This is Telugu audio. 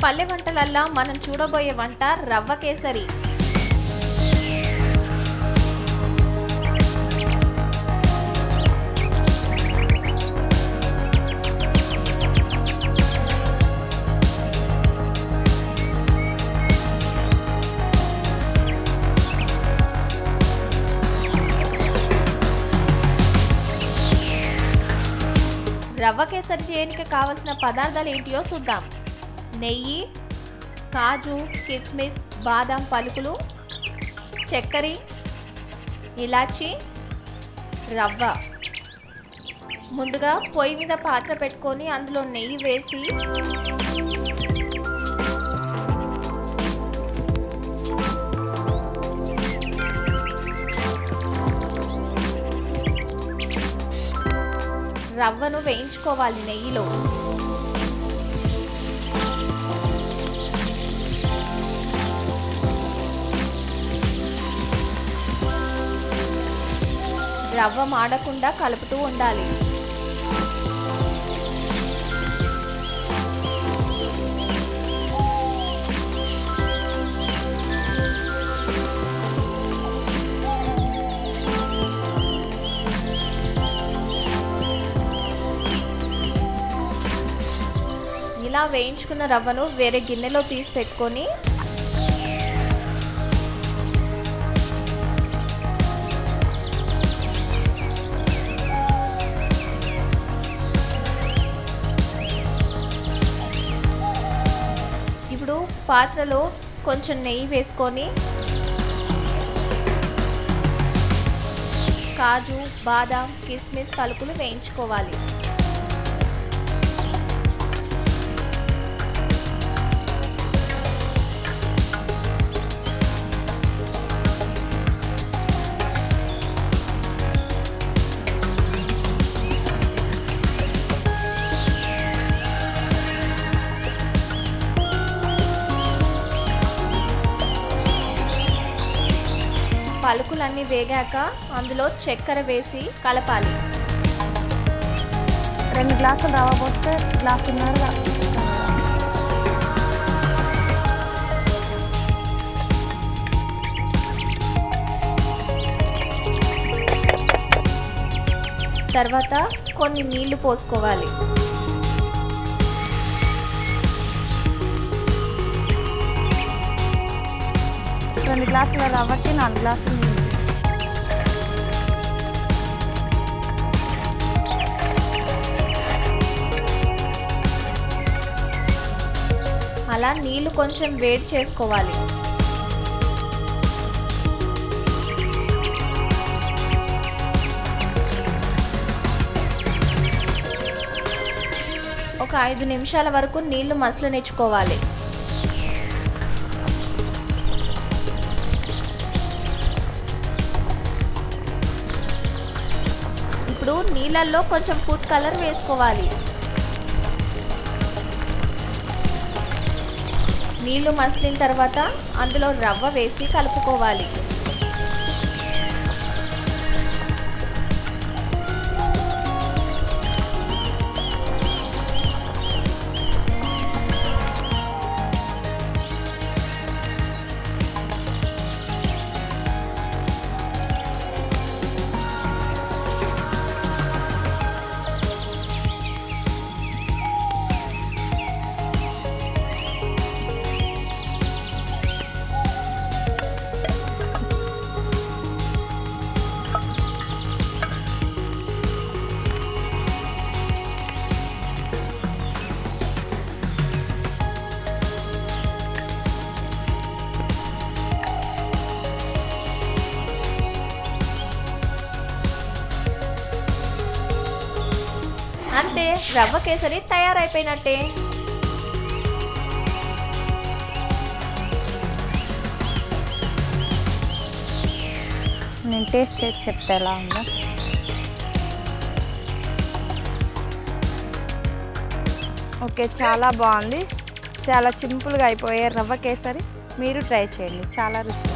పల్లె వంటలల్లా మనం చూడబోయే వంట రవ్వ కేసరి రవ్వ కేసరి చేయడానికి కావలసిన పదార్థాలు ఏంటియో చూద్దాం నెయ్యి కాజు కిస్మిస్ బాదం పలుకులు చక్కెర ఇలాచి రవ్వ ముందుగా పొయ్యి మీద పాత్ర పెట్టుకొని అందులో నెయ్యి వేసి రవ్వను వేయించుకోవాలి నెయ్యిలో రవ్వ మాడకుండా కలుపుతూ ఉండాలి ఇలా వేయించుకున్న రవ్వను వేరే గిన్నెలో తీసి పెట్టుకొని ఇప్పుడు పాత్రలో కొంచెం నెయ్యి వేసుకొని కాజు బాదాం కిస్మిస్ పలుకులు వేయించుకోవాలి పలుకులన్నీ వేగాక అందులో చక్కెర వేసి కలపాలి రెండు గ్లాసులు రవ్వ పోస్తే గ్లాసున్నర తర్వాత కొన్ని నీళ్లు పోసుకోవాలి రెండు గ్లాసుల రవ్వకి నాలుగు గ్లాసులు నీళ్ళు. అలా నీళ్లు కొంచెం వేడి చేసుకోవాలి ఒక ఐదు నిమిషాల వరకు నీళ్లు మసలనిచ్చుకోవాలి ఇప్పుడు నీళ్ళల్లో కొంచెం ఫుడ్ కలర్ వేసుకోవాలి నీళ్లు మసిలిన తర్వాత అందులో రవ్వ వేసి కలుపుకోవాలి అంతే రవ్వ కేసరి తయారైపోయినట్టే నేను టేస్ట్ చేసి చెప్తే ఎలా ఉందో ఓకే చాలా బాగుంది చాలా సింపుల్గా అయిపోయే రవ్వ కేసరి మీరు ట్రై చేయండి చాలా రుచి